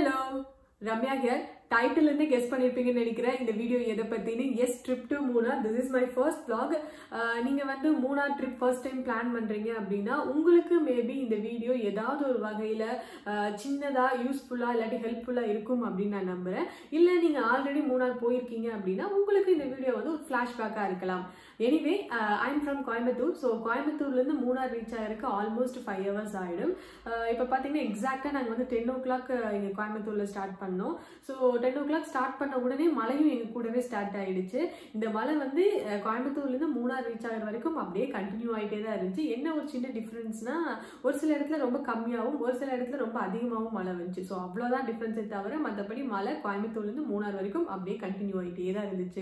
hello Ramya here title இருந்து guess பண்ணிருப்பீங்கன்னு நினைக்கிறேன் இந்த வீடியோ எதை பத்தின்னு yes trip to Munnar this is my first vlog ah நீங்க வந்து Munnar trip first time plan பண்றீங்க அப்படின்னா உங்களுக்கு மேபி இந்த வீடியோ ஏதாவது ஒரு வகையில அஹ், சின்னதா யூஸ்ஃபுல்லா இல்லாட்டி ஹெல்ப்ஃபுல்லா இருக்கும் அப்படின்னு நான் நம்புறேன் இல்ல நீங்க ஆல்ரெடி மூணார் போயிருக்கீங்க அப்படின்னா உங்களுக்கு இந்த வீடியோ வந்து ஒரு ஃபிளாஷ்பேக்கா இருக்கலாம் anyway I'm from Coimbatore so கோயம்புத்தூர்லேருந்து மூணார் ரீச் ஆகிறதுக்கு ஆல்மோஸ்ட் ஃபைவ் ஹவர்ஸ் ஆகிடும் இப்போ பார்த்தீங்கன்னா எக்ஸாக்டாக நாங்கள் வந்து டென் ஓ கிளாக் இங்கே கோயம்புத்தூரில் ஸ்டார்ட் பண்ணோம் so ten o'clock start பண்ண உடனே மழையும் எங்கள் கூடவே ஸ்டார்ட் ஆயிடுச்சு இந்த மழை வந்து அஹ், கோயம்புத்தூர்லேருந்து மூணார் ரீச் ஆகிற வரைக்கும் அப்படியே கண்டினியூ ஆகிட்டே தான் இருந்துச்சு என்ன ஒரு சின்ன டிஃப்ரென்ஸ்னா ஒரு சில இடத்துல ரொம்ப கம்மியாகவும் ஒரு சில இடத்துல ரொம்ப அதிகமாகவும் மழை வந்துச்சு ஸோ அவ்வளோதான் டிஃப்ரென்ஸே தவிர மற்றபடி மழை கோயம்புத்தூர்லேருந்து மூணார் வரைக்கும் அப்படியே கண்டினியூ ஆகிட்டே தான் இருந்துச்சு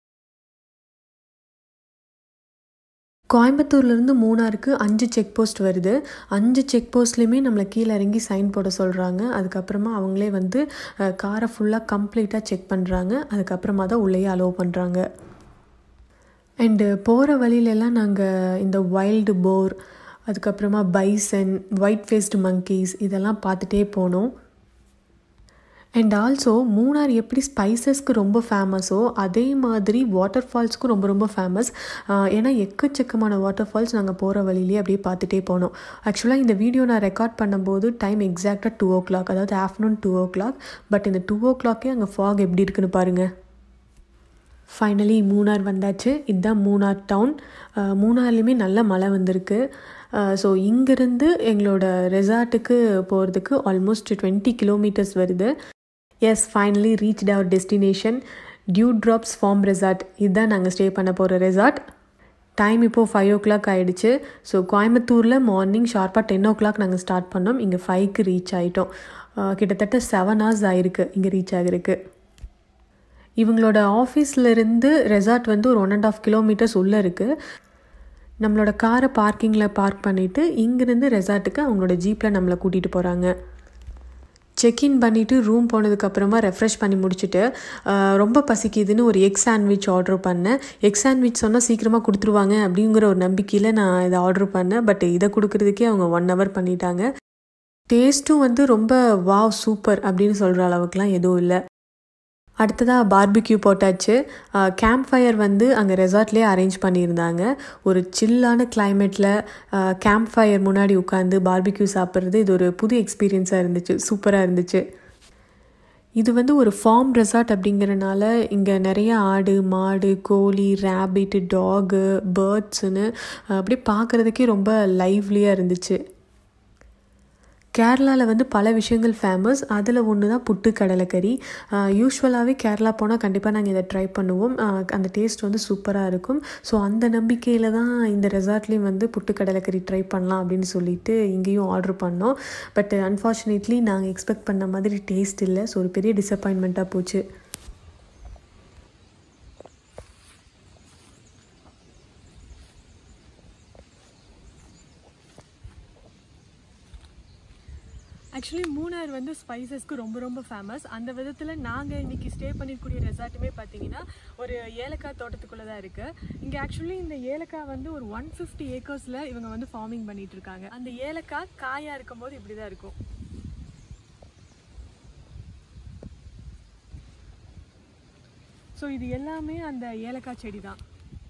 கோயம்புத்தூர்லேருந்து மூணாருக்கு அஞ்சு செக் போஸ்ட் வருது அஞ்சு செக் போஸ்ட்லேயுமே நம்மளை கீழே இறங்கி சைன் போட சொல்கிறாங்க அதுக்கப்புறமா அவங்களே வந்து காரை ஃபுல்லாக கம்ப்ளீட்டாக செக் பண்ணுறாங்க அதுக்கப்புறமா தான் உள்ளேயே அலோவ் பண்ணுறாங்க அண்டு போகிற வழியிலெல்லாம் நாங்கள் இந்த வைல்டு போர் அதுக்கப்புறமா பைசன் ஒயிட் ஃபேஸ்டு monkeys இதெல்லாம் பார்த்துட்டே போனோம் அண்ட் ஆல்சோ மூணார் எப்படி ஸ்பைசஸ்க்கு ரொம்ப ஃபேமஸோ அதே மாதிரி வாட்டர் ஃபால்ஸ்க்கும் ரொம்ப ரொம்ப ஃபேமஸ் ஏன்னா எக்கச்சக்கமான வாட்டர் ஃபால்ஸ் நாங்கள் போகிற வழியிலேயே அப்படியே பார்த்துட்டே போனோம் ஆக்சுவலாக இந்த வீடியோ நான் ரெக்கார்ட் பண்ணும்போது டைம் எக்ஸாக்டாக டூ ஓ கிளாக் அதாவது afternoon two o'clock but இந்த டூ ஓ கிளாக்கே அங்கே ஃபாக் எப்படி இருக்குன்னு பாருங்கள் ஃபைனலி மூணார் வந்தாச்சு இதுதான் மூணார் டவுன் மூணார்லேயுமே நல்ல மழை வந்திருக்கு ஸோ இங்கேருந்து எங்களோட ரெசார்ட்டுக்கு போகிறதுக்கு ஆல்மோஸ்ட் டுவெண்ட்டி கிலோமீட்டர்ஸ் வருது yes finally reached our destination dew drops farm resort இதுதான் நாங்கள் ஸ்டே பண்ண போகிற ரெசார்ட் டைம் இப்போது ஃபைவ் ஓ கிளாக் ஆகிடுச்சு ஸோ கோயம்புத்தூரில் மார்னிங் ஷார்ப்பாக டென் ஓ கிளாக் நாங்கள் ஸ்டார்ட் பண்ணோம் இங்கே ஃபைவ்க்கு ரீச் ஆகிட்டோம் கிட்டத்தட்ட செவன் ஹவர்ஸ் ஆயிருக்கு இங்கே ரீச் ஆகிருக்கு இவங்களோட ஆஃபீஸ்லேருந்து ரெசார்ட் வந்து ஒரு ஒன் அண்ட் ஆஃப் கிலோமீட்டர்ஸ் உள்ளே இருக்குது நம்மளோட காரை பார்க்கிங்கில் பார்க் பண்ணிவிட்டு இங்கேருந்து ரெசார்ட்டுக்கு அவங்களோட ஜீப்பில் நம்மளை கூட்டிகிட்டு போகிறாங்க செக்இன் பண்ணிவிட்டு ரூம் போனதுக்கப்புறமா ரெஃப்ரெஷ் பண்ணி முடிச்சுட்டு ஆஹ், ரொம்ப பசிக்குதுன்னு ஒரு எக் சாண்ட்விச் ஆர்டர் பண்ணேன் எக் சாண்ட்விச் சொன்னால் சீக்கிரமாக கொடுத்துருவாங்க அப்படிங்கிற ஒரு நம்பிக்கையில் நான் இதை ஆர்டர் பண்ணேன் பட் இதை கொடுக்கறதுக்கே அவங்க ஒன் ஹவர் பண்ணிட்டாங்க டேஸ்ட்டும் வந்து ரொம்ப வாவ் சூப்பர் அப்படின்னு சொல்கிற அளவுக்குலாம் எதுவும் இல்லை அடுத்ததாக பார்பிக்யூ போட்டாச்சு கேம்ப் ஃபயர் வந்து அங்கே ரெசார்ட்லேயே அரேஞ்ச் பண்ணியிருந்தாங்க ஒரு சில்லான கிளைமேட்டில் கேம்ப் ஃபயர் முன்னாடி உட்காந்து பார்பிக்யூ சாப்பிட்றது இது ஒரு புது எக்ஸ்பீரியன்ஸாக இருந்துச்சு சூப்பராக இருந்துச்சு இது வந்து ஒரு ஃபார்ம் ரெசார்ட் அப்படிங்கிறனால இங்கே நிறைய ஆடு மாடு கோழி ரேபிட்டு டாகு பேர்ட்ஸுன்னு அப்படியே பார்க்குறதுக்கே ரொம்ப லைவ்லியாக இருந்துச்சு கேரளாவில் வந்து பல விஷயங்கள் ஃபேமஸ் அதில் ஒன்று தான் புட்டு கடலைக்கறி யூஸ்வலாகவே கேரளா போனால் கண்டிப்பாக நாங்கள் இதை ட்ரை பண்ணுவோம் ஆஹ் அந்த டேஸ்ட் வந்து சூப்பராக இருக்கும் ஸோ அந்த நம்பிக்கையில் தான் இந்த ரெசார்ட்லேயும் வந்து புட்டு கடலைக்கறி ட்ரை பண்ணலாம் அப்படின்னு சொல்லிட்டு இங்கேயும் ஆர்டர் பண்ணோம் பட் அன்ஃபார்ச்சுனேட்லி நாங்கள் எக்ஸ்பெக்ட் பண்ண மாதிரி டேஸ்ட் இல்லை ஸோ ஒரு பெரிய டிசப்பாயின்மெண்ட்டாக போச்சு ஆக்சுவலி மூணார் வந்து ஸ்பைசஸ்க்கு ரொம்ப ரொம்ப ஃபேமஸ் அந்த விதத்தில் நாங்கள் இன்னைக்கு ஸ்டே பண்ணிருக்கூடிய ரெசார்ட்டுமே பார்த்தீங்கன்னா ஒரு ஏலக்காய் தோட்டத்துக்குள்ளே தான் இருக்குது இங்கே ஆக்சுவலி இந்த ஏலக்காய் வந்து ஒரு ஒன் ஃபிஃப்டி ஏக்கர்ஸில் இவங்க வந்து ஃபார்மிங் பண்ணிட்டு இருக்காங்க அந்த ஏலக்காய் காயாக இருக்கும்போது இப்படி தான் இருக்கும் ஸோ இது எல்லாமே அந்த ஏலக்காய் செடி தான்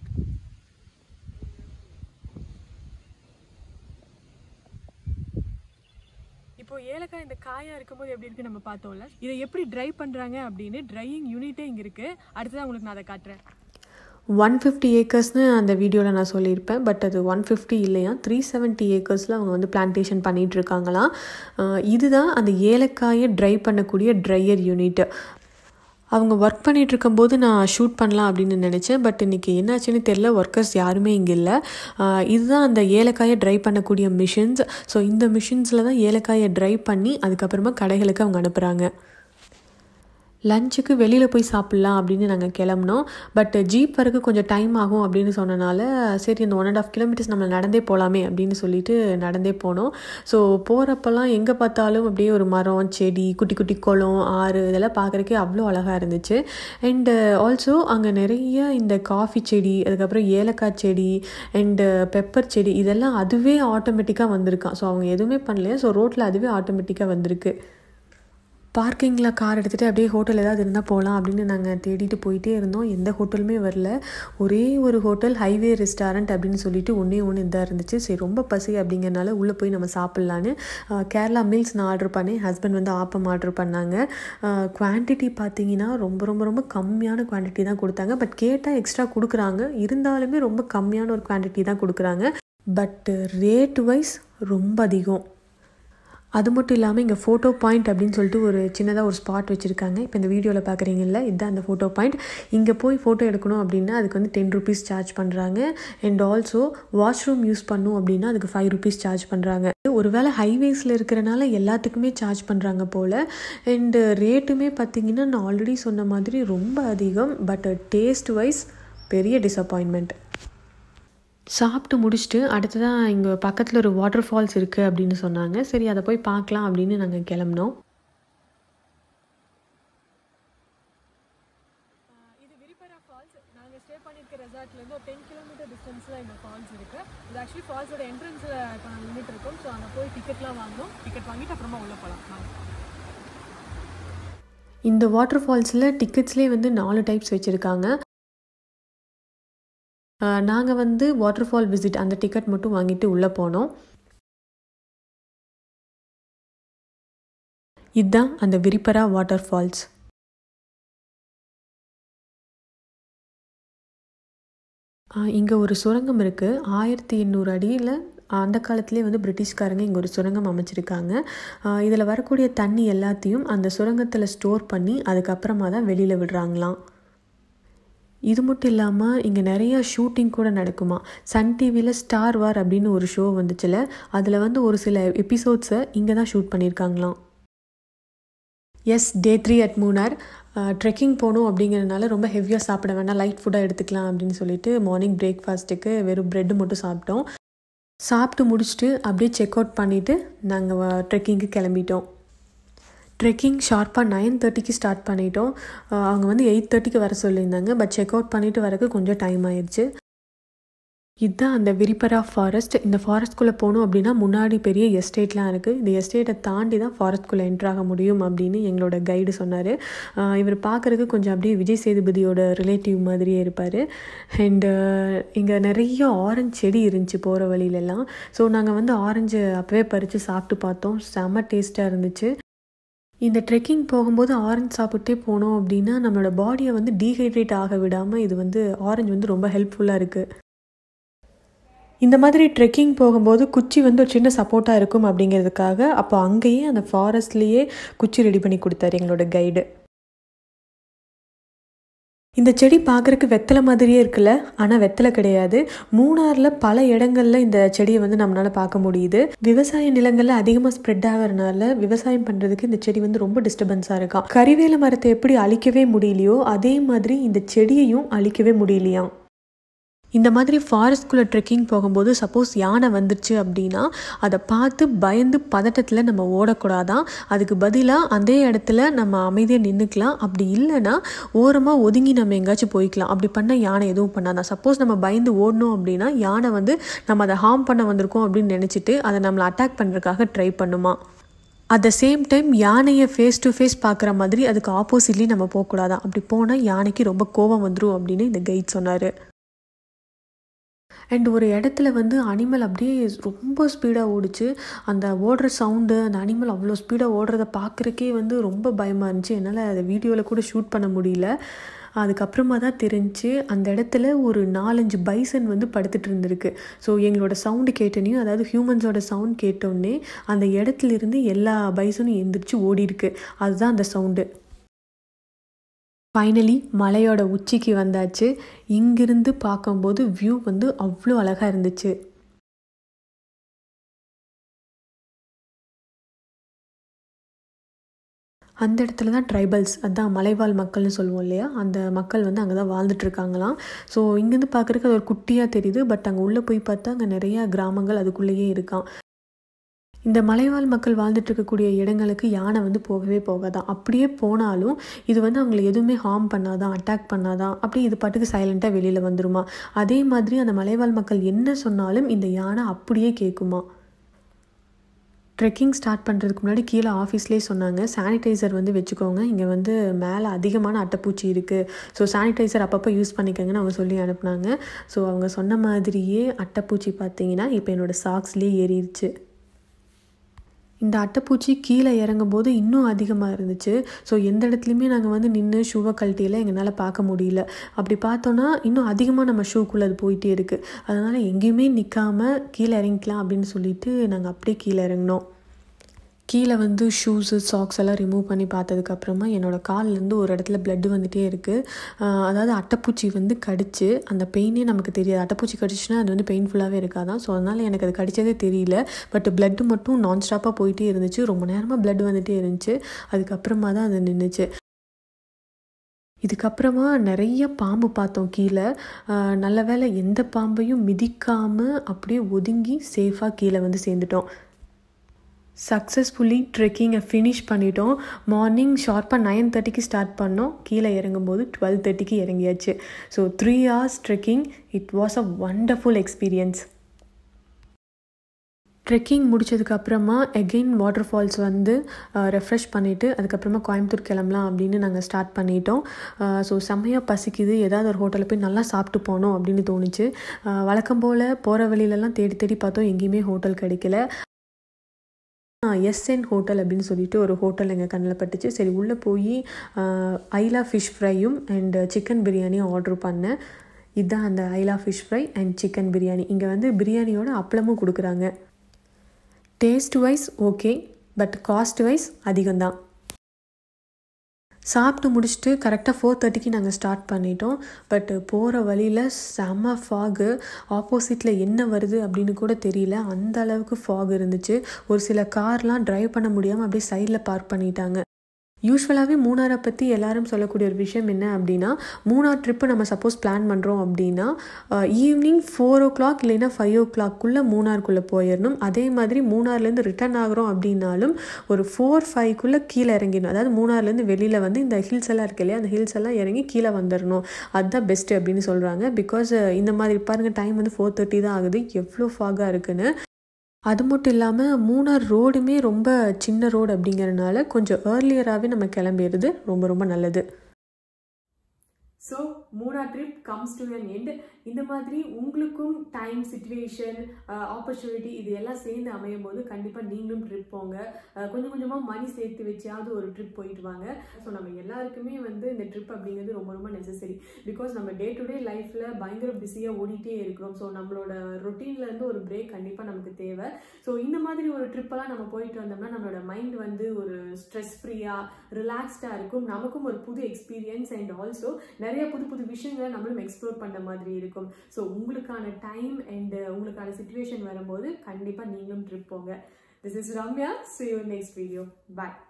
இப்போ ஏலக்காய் இந்த காயா இருக்கும்போது எப்படி இருக்கு நம்ம பார்த்தோம்ல இதை எப்படி ட்ரை பண்றாங்க அப்படின்னு ட்ரையிங் யூனிட்டே இங்க இருக்கு அடுத்ததான் உங்களுக்கு நான் அதை காட்டுறேன் ஒன் ஃபிஃப்டி ஏக்கர்ஸ்னு அந்த வீடியோவில் நான் சொல்லியிருப்பேன் பட் அது ஒன் ஃபிஃப்டி இல்லையா த்ரீ செவன்ட்டி ஏக்கர்ஸில் அவங்க வந்து பிளான்டேஷன் பண்ணிகிட்டு இருக்காங்களாம் அஹ் இதுதான் அந்த ஏலக்காயை ட்ரை பண்ணக்கூடிய ட்ரையர் யூனிட் அவங்க ஒர்க் பண்ணிட்டு இருக்கும்போது நான் ஷூட் பண்ணலாம் அப்படின்னு நினச்சேன் பட் இன்றைக்கி என்னாச்சுன்னு தெரில ஒர்க்கர்ஸ் யாருமே இங்கே இல்லை ஆஹ் இதுதான் அந்த ஏலக்காயை ட்ரை பண்ணக்கூடிய மிஷின்ஸ் ஸோ இந்த மிஷின்ஸில் தான் ஏலக்காயை ட்ரை பண்ணி அதுக்கப்புறமா கடைகளுக்கு அவங்க அனுப்புகிறாங்க லஞ்சுக்கு வெளியில் போய் சாப்பிட்லாம் அப்படின்னு நாங்கள் கிளம்புனோம் பட் ஜீப் வரக்கு கொஞ்சம் டைம் ஆகும் அப்படின்னு சொன்னனால சரி இந்த ஒன் அண்ட் ஆஃப் கிலோமீட்டர்ஸ் நம்ம நடந்தே போகலாமே அப்படின்னு சொல்லிட்டு நடந்தே போனோம் ஸோ போகிறப்பெல்லாம் எங்கே பார்த்தாலும் அப்படியே ஒரு மரம் செடி குட்டி குட்டி குளம் ஆறு இதெல்லாம் பார்க்குறக்கே அவ்வளோ அழகாக இருந்துச்சு அண்டு ஆல்சோ அங்கே நிறைய இந்த காஃபி செடி அதுக்கப்புறம் ஏலக்காய் செடி அண்டு பெப்பர் செடி இதெல்லாம் அதுவே ஆட்டோமேட்டிக்காக வந்திருக்கான் ஸோ அவங்க எதுவுமே பண்ணலையா ஸோ ரோட்டில் அதுவே ஆட்டோமேட்டிக்காக வந்திருக்கு பார்க்கிங்கில் கார் எடுத்துகிட்டு அப்படியே ஹோட்டல் ஏதாவது இருந்தால் போகலாம் அப்படின்னு நாங்கள் தேடிட்டு போயிட்டே இருந்தோம் எந்த ஹோட்டலுமே வரல ஒரே ஒரு ஹோட்டல் ஹைவே ரெஸ்டாரண்ட் அப்படின்னு சொல்லிட்டு ஒன்றே ஒன்று இதாக இருந்துச்சு சரி ரொம்ப பசி அப்படிங்கிறனால உள்ளே போய் நம்ம சாப்பிட்லான்னு அஹ், கேரளா மீல்ஸ் நான் ஆர்டர் பண்ணேன் ஹஸ்பண்ட் வந்து ஆப்பம் ஆர்டர் பண்ணாங்க குவான்டிட்டி பார்த்தீங்கன்னா ரொம்ப ரொம்ப ரொம்ப கம்மியான குவான்டிட்டி தான் கொடுத்தாங்க பட் கேட்டால் எக்ஸ்ட்ரா கொடுக்குறாங்க இருந்தாலுமே ரொம்ப கம்மியான ஒரு குவான்டிட்டி தான் கொடுக்குறாங்க பட் ரேட் வைஸ் ரொம்ப அதிகம் அது மட்டும் இல்லாமல் இங்கே ஃபோட்டோ பாயிண்ட் அப்படின்னு சொல்லிட்டு ஒரு சின்னதாக ஒரு ஸ்பாட் வச்சுருக்காங்க இப்போ இந்த வீடியோவில் பார்க்குறீங்கல்ல இதுதான் அந்த ஃபோட்டோ பாயிண்ட் இங்கே போய் ஃபோட்டோ எடுக்கணும் அப்படின்னா அதுக்கு வந்து டென் ருபீஸ் சார்ஜ் பண்ணுறாங்க அண்ட் ஆல்சோ வாஷ்ரூம் யூஸ் பண்ணும் அப்படின்னா அதுக்கு ஃபைவ் ருபீஸ் சார்ஜ் பண்ணுறாங்க ஒருவேளை ஹைவேஸில் இருக்கிறனால எல்லாத்துக்குமே சார்ஜ் பண்ணுறாங்க போல் அண்டு ரேட்டுமே பார்த்தீங்கன்னா நான் ஆல்ரெடி சொன்ன மாதிரி ரொம்ப அதிகம் பட் டேஸ்ட் வைஸ் பெரிய டிசப்பாயின்மெண்ட் சாப்பிட்டு முடிச்சுட்டு அடுத்ததான் இங்கே பக்கத்தில் ஒரு வாட்டர் ஃபால்ஸ் இருக்குது அப்படின்னு சொன்னாங்க சரி அதை போய் பார்க்கலாம் அப்படின்னு நாங்கள் கிளம்பினோம் இது விரிபரா ஃபால்ஸ் நாங்கள் ஸ்டே பண்ணியிருக்க ரெசார்ட்லேருந்து ஒரு டென் கிலோமீட்டர் டிஸ்டன்ஸில் இந்த ஃபால்ஸ் இருக்குது இது ஆக்சுவலி ஃபால்ஸோட என்ட்ரன்ஸில் இப்போ நாங்கள் நின்றுட்டு இருக்கோம் ஸோ அங்கே போய் டிக்கெட்லாம் வாங்கணும் டிக்கெட் வாங்கிட்டு அப்புறமா உள்ளே போகலாம் வாங்க இந்த வாட்டர் ஃபால்ஸில் டிக்கெட்ஸ்லேயே வந்து நாலு டைப்ஸ் வச்சுருக்காங்க நாங்கள் வந்து வாட்டர் ஃபால் விசிட் அந்த டிக்கெட் மட்டும் வாங்கிட்டு உள்ளே போனோம் இதுதான் அந்த விரிப்பரா வாட்டர் ஃபால்ஸ் இங்கே ஒரு சுரங்கம் இருக்குது ஆயிரத்தி எண்ணூறு அடியில் அந்த காலத்திலே வந்து பிரிட்டிஷ்காரங்க இங்கே ஒரு சுரங்கம் அமைச்சிருக்காங்க இதில் வரக்கூடிய தண்ணி எல்லாத்தையும் அந்த சுரங்கத்தில் ஸ்டோர் பண்ணி அதுக்கப்புறமா தான் வெளியில் விடுறாங்களாம் இது மட்டும் இல்லாமல் இங்கே நிறையா ஷூட்டிங் கூட நடக்குமா சன் டிவியில் ஸ்டார் வார் அப்படின்னு ஒரு ஷோ வந்துச்சுல அதில் வந்து ஒரு சில எபிசோட்ஸை இங்கே தான் ஷூட் பண்ணியிருக்காங்களாம் yes day three at Munnar trekking போகணும் அப்படிங்கிறதுனால ரொம்ப ஹெவியாக சாப்பிட வேண்டாம் லைட் ஃபுட்டாக எடுத்துக்கலாம் அப்படின்னு சொல்லிட்டு மார்னிங் பிரேக்ஃபாஸ்ட்டுக்கு வெறும் ப்ரெட்டு மட்டும் சாப்பிட்டோம் சாப்பிட்டு முடிச்சுட்டு அப்படியே செக் அவுட் பண்ணிவிட்டு நாங்கள் ட்ரெக்கிங்க்கு கிளம்பிட்டோம் ட்ரெக்கிங் ஷார்ப்பாக நைன் தேர்ட்டிக்கு ஸ்டார்ட் பண்ணிட்டோம் அவங்க வந்து எயிட் தேர்ட்டிக்கு வர சொல்லியிருந்தாங்க பட் செக் அவுட் பண்ணிவிட்டு வரக்கு கொஞ்சம் டைம் ஆயிடுச்சு இதுதான் அந்த விரிப்பரா ஃபாரஸ்ட் இந்த ஃபாரஸ்ட்குள்ளே போகணும் அப்படின்னா முன்னாடி பெரிய எஸ்டேட்லாம் இருக்குது இந்த எஸ்டேட்டை தாண்டி தான் ஃபாரஸ்ட்குள்ளே என்ட்ராக முடியும் அப்படின்னு எங்களோட கைடு சொன்னார் இவர் பார்க்குறதுக்கு கொஞ்சம் அப்படியே விஜய் சேதுபதியோட ரிலேட்டிவ் மாதிரியே இருப்பார் அண்டு இங்கே நிறைய ஆரஞ்சு செடி இருந்துச்சு போகிற வழியிலலாம் ஸோ நாங்கள் வந்து ஆரஞ்சு அப்போவே பறித்து சாப்பிட்டு பார்த்தோம் செம்ம டேஸ்ட்டாக இருந்துச்சு இந்த ட்ரெக்கிங் போகும்போது ஆரஞ்சு சாப்பிட்டே போனோம் அப்படின்னா நம்மளோட பாடியை வந்து டீஹைட்ரேட் ஆக விடாமல் இது வந்து ஆரஞ்சு வந்து ரொம்ப ஹெல்ப்ஃபுல்லாக இருக்குது இந்த மாதிரி ட்ரெக்கிங் போகும்போது குச்சி வந்து ஒரு சின்ன சப்போர்ட்டாக இருக்கும் அப்படிங்கிறதுக்காக அப்போ அங்கேயே அந்த ஃபாரஸ்ட்லேயே குச்சி ரெடி பண்ணி கொடுத்தாரு எங்களோட கைடு இந்த செடி பார்க்குறக்கு வெத்தலை மாதிரியே இருக்குல்ல ஆனால் வெத்தலை கிடையாது மூணாரில் பல இடங்கள்ல இந்த செடியை வந்து நம்மளால் பார்க்க முடியுது விவசாய நிலங்களில் அதிகமாக ஸ்ப்ரெட் ஆகிறதுனால விவசாயம் பண்ணுறதுக்கு இந்த செடி வந்து ரொம்ப டிஸ்டர்பன்ஸாக இருக்கான் கறிவேல மரத்தை எப்படி அழிக்கவே முடியலையோ அதே மாதிரி இந்த செடியையும் அழிக்கவே முடியலையாம் இந்த மாதிரி ஃபாரஸ்ட்குள்ளே ட்ரெக்கிங் போகும்போது சப்போஸ் யானை வந்துருச்சு அப்படின்னா அதை பார்த்து பயந்து பதட்டத்தில் நம்ம ஓடக்கூடாதான் அதுக்கு பதிலாக அதே இடத்துல நம்ம அமைதியாக நின்றுக்கலாம் அப்படி இல்லைன்னா ஓரமாக ஒதுங்கி நம்ம எங்கேயாச்சும் போய்க்கலாம் அப்படி பண்ணால் யானை எதுவும் பண்ணாதான் சப்போஸ் நம்ம பயந்து ஓடணும் அப்படின்னா யானை வந்து நம்ம அதை ஹார்ம் பண்ண வந்திருக்கோம் அப்படின்னு நினச்சிட்டு அதை நம்மளை அட்டாக் பண்ணுறதுக்காக ட்ரை பண்ணுமா அட் த சேம் டைம் யானையை ஃபேஸ் டு ஃபேஸ் பார்க்குற மாதிரி அதுக்கு ஆப்போசிட்லேயும் நம்ம போகக்கூடாதான் அப்படி போனால் யானைக்கு ரொம்ப கோபம் வந்துடும் அப்படின்னு இந்த கைட் சொன்னார் அண்ட் ஒரு இடத்துல வந்து அனிமல் அப்படியே ரொம்ப ஸ்பீடாக ஓடிச்சு அந்த ஓடுற சவுண்டு அந்த அனிமல் அவ்வளோ ஸ்பீடாக ஓடுறத பார்க்குறக்கே வந்து ரொம்ப பயமாக இருந்துச்சு என்னால் அதை வீடியோவில் கூட ஷூட் பண்ண முடியல அதுக்கப்புறமா தான் தெரிஞ்சு அந்த இடத்துல ஒரு நாலஞ்சு பைசன் வந்து படுத்துட்டு இருந்திருக்கு ஸோ எங்களோட சவுண்டு கேட்டோனையும் அதாவது ஹியூமன்ஸோட சவுண்ட் கேட்டோடனே அந்த இடத்துல இருந்து எல்லா பைசனும் எந்திரிச்சு ஓடி இருக்கு அதுதான் அந்த சவுண்டு ஃபைனலி மலையோட உச்சிக்கு வந்தாச்சு இங்கிருந்து பார்க்கும்போது வியூ வந்து அவ்வளோ அழகாக இருந்துச்சு அந்த இடத்துல தான் ட்ரைபல்ஸ் அதான் மலைவாழ் மக்கள்னு சொல்லுவோம் இல்லையா அந்த மக்கள் வந்து அங்கே தான் வாழ்ந்துட்டுருக்காங்களாம் ஸோ இங்கேருந்து பார்க்குறதுக்கு அது ஒரு குட்டியாக தெரியுது பட் அங்கே உள்ளே போய் பார்த்தா அங்கே நிறையா கிராமங்கள் அதுக்குள்ளேயே இருக்கான் இந்த மலைவாழ் மக்கள் வாழ்ந்துட்டு இருக்கக்கூடிய இடங்களுக்கு யானை வந்து போகவே போகாதான் அப்படியே போனாலும் இது வந்து அவங்களை எதுவுமே ஹார்ம் பண்ணாதான் அட்டாக் பண்ணாதான் அப்படி இது பாட்டுக்கு சைலண்ட்டாக வெளியில் வந்துருமா அதே மாதிரி அந்த மலைவாழ் மக்கள் என்ன சொன்னாலும் இந்த யானை அப்படியே கேட்குமா ட்ரெக்கிங் ஸ்டார்ட் பண்ணுறதுக்கு முன்னாடி கீழே ஆஃபீஸ்லேயே சொன்னாங்க சானிடைசர் வந்து வச்சுக்கோங்க இங்கே வந்து மேலே அதிகமான அட்டைப்பூச்சி இருக்குது ஸோ சானிடைசர் அப்பப்போ யூஸ் பண்ணிக்கோங்கன்னு அவங்க சொல்லி அனுப்புனாங்க ஸோ அவங்க சொன்ன மாதிரியே அட்டைப்பூச்சி பார்த்தீங்கன்னா இப்போ என்னோடய சாக்ஸ்லேயே ஏறிடுச்சு இந்த அட்டைப்பூச்சி கீழே இறங்கும் போது இன்னும் அதிகமாக இருந்துச்சு ஸோ எந்த இடத்துலையுமே நாங்கள் வந்து நின்று ஷூவை கழட்டியில் எங்களால் பார்க்க முடியல அப்படி பார்த்தோன்னா இன்னும் அதிகமாக நம்ம ஷூக்குள்ளே அது போயிட்டே இருக்குது அதனால் எங்கேயுமே நிற்காம கீழே இறங்கிக்கலாம் அப்படின்னு சொல்லிட்டு நாங்கள் அப்படியே கீழே இறங்கினோம் கீழே வந்து ஷூஸு சாக்ஸ் எல்லாம் ரிமூவ் பண்ணி பார்த்ததுக்கப்புறமா என்னோடய கால்லேருந்து ஒரு இடத்துல பிளட்டு வந்துகிட்டே இருக்குது அதாவது அட்டைப்பூச்சி வந்து கடிச்சு அந்த பெயினே நமக்கு தெரியாது அட்டைப்பூச்சி கடிச்சுன்னா அது வந்து பெயின்ஃபுல்லாகவே இருக்காதான் ஸோ அதனால் எனக்கு அது கடிச்சதே தெரியல பட் பிளட்டு மட்டும் நான் ஸ்டாப்பாக போயிட்டே இருந்துச்சு ரொம்ப நேரமாக பிளட் வந்துகிட்டே இருந்துச்சு அதுக்கப்புறமா தான் அது நின்றுச்சு இதுக்கப்புறமா நிறைய பாம்பு பார்த்தோம் கீழே நல்ல வேலை எந்த பாம்பையும் மிதிக்காமல் அப்படியே ஒதுங்கி சேஃபாக கீழே வந்து சேர்ந்துட்டோம் சக்ஸஸ்ஃபுல்லி ட்ரெக்கிங்கை ஃபினிஷ் பண்ணிட்டோம் மார்னிங் ஷார்ப்பாக நைன் தேர்ட்டிக்கு ஸ்டார்ட் பண்ணோம் கீழே இறங்கும்போது டுவெல் தேர்ட்டிக்கு இறங்கியாச்சு so three hours trekking it was a wonderful experience trekking முடிச்சதுக்கப்புறமா எகெயின் வாட்டர் ஃபால்ஸ் வந்து ரெஃப்ரெஷ் பண்ணிவிட்டு அதுக்கப்புறமா கோயம்புத்தூர் கிளம்பலாம் அப்படின்னு நாங்கள் ஸ்டார்ட் பண்ணிட்டோம் ஸோ செம்மையாக பசிக்குது ஏதாவது ஒரு ஹோட்டலில் போய் நல்லா சாப்பிட்டு போனோம் அப்படின்னு தோணுச்சு வழக்கம் போல் போகிற வழியிலலாம் தேடி தேடி பார்த்தோம் எங்கேயுமே ஹோட்டல் கிடைக்கல எஸ்என் ஹோட்டல் அப்படின்னு சொல்லிட்டு ஒரு ஹோட்டல் எங்கள் கண்ணில் பட்டுச்சு சரி உள்ளே போய் ஐலா ஃபிஷ் ஃப்ரையும் அண்ட் சிக்கன் பிரியாணியும் ஆர்டர் பண்ணேன் இதுதான் அந்த ஐலா fish fry and chicken biryani இங்கே வந்து பிரியாணியோட அப்பளமும் கொடுக்குறாங்க taste wise okay but cost wise அதிகம்தான் சாப்பிட்டு முடிச்சுட்டு கரெக்டாக ஃபோர் தேர்ட்டிக்கு நாங்கள் ஸ்டார்ட் பண்ணிட்டோம் பட் போகிற வழியில் செம்ம ஃபாகு ஆப்போசிட்டில் என்ன வருது அப்படின்னு கூட தெரியல அந்த அளவுக்கு ஃபாக் இருந்துச்சு ஒரு சில கார்லாம் ட்ரைவ் பண்ண முடியாமல் அப்படியே சைடில் பார்க் பண்ணிட்டாங்க யூஸ்வலாகவே மூணாரை பற்றி எல்லாரும் சொல்லக்கூடிய ஒரு விஷயம் என்ன அப்படின்னா மூணார் ட்ரிப்பு நம்ம சப்போஸ் பிளான் பண்ணுறோம் அப்படின்னா ஈவினிங் ஃபோர் ஓ கிளாக் இல்லைன்னா ஃபைவ் ஓ கிளாக்குள்ளே மூணாருக்குள்ளே போயிடணும் அதே மாதிரி மூணார்லேருந்து ரிட்டர்ன் ஆகிறோம் அப்படின்னாலும் ஒரு ஃபோர் ஃபைவ்க்குள்ளே கீழே இறங்கிடணும் அதாவது மூணார்லேருந்து வெளியில் வந்து இந்த ஹில்ஸ் எல்லாம் இருக்கு இல்லையா அந்த ஹில்ஸ் எல்லாம் இறங்கி கீழே வந்துடணும் அதுதான் பெஸ்ட்டு அப்படின்னு சொல்கிறாங்க பிகாஸ் இந்த மாதிரி பாருங்கள் டைம் வந்து ஃபோர் தேர்ட்டி தான் ஆகுது எவ்வளோ ஃபாகாக இருக்குன்னு அது மட்டும் இல்லாமல் மூணார் ரோடுமே ரொம்ப சின்ன ரோடு அப்படிங்கிறனால கொஞ்சம் ஏர்லியராகவே நம்ம கிளம்பிடுறது ரொம்ப ரொம்ப நல்லது so Munnar trip comes to an end இந்த மாதிரி உங்களுக்கும் டைம் சுச்சுவேஷன் ஆப்பர்ச்சுனிட்டி இது எல்லாம் சேர்ந்து அமையும் போது கண்டிப்பாக நீங்களும் ட்ரிப் போங்க கொஞ்சம் கொஞ்சமாக மணி சேர்த்து வச்சாவது ஒரு ட்ரிப் போயிட்டு வாங்க ஸோ நம்ம எல்லாருக்குமே வந்து இந்த ட்ரிப் அப்படிங்கிறது ரொம்ப ரொம்ப நெசசரி பிகாஸ் நம்ம டே டு டே லைஃப்பில் பயங்கர பிஸியாக ஓடிட்டே இருக்கிறோம் ஸோ நம்மளோட ரொட்டீன்லேருந்து ஒரு பிரேக் கண்டிப்பாக நமக்கு தேவை ஸோ இந்த மாதிரி ஒரு ட்ரிப்பெல்லாம் நம்ம போயிட்டு வந்தோம்னா நம்மளோட மைண்ட் வந்து ஒரு ஸ்ட்ரெஸ் ஃப்ரீயாக ரிலாக்ஸ்டாக இருக்கும் நமக்கும் ஒரு புது எக்ஸ்பீரியன்ஸ் அண்ட் ஆல்சோ நிறைய புது புது விஷயங்களை நம்மளும் எக்ஸ்ப்ளோர் பண்ண மாதிரி இருக்கும் ஸோ உங்களுக்கான டைம் அண்ட் உங்களுக்கான சுச்சுவேஷன் வரும்போது கண்டிப்பாக நீங்களும் ட்ரிப் போங்க this is Ramya see you next video bye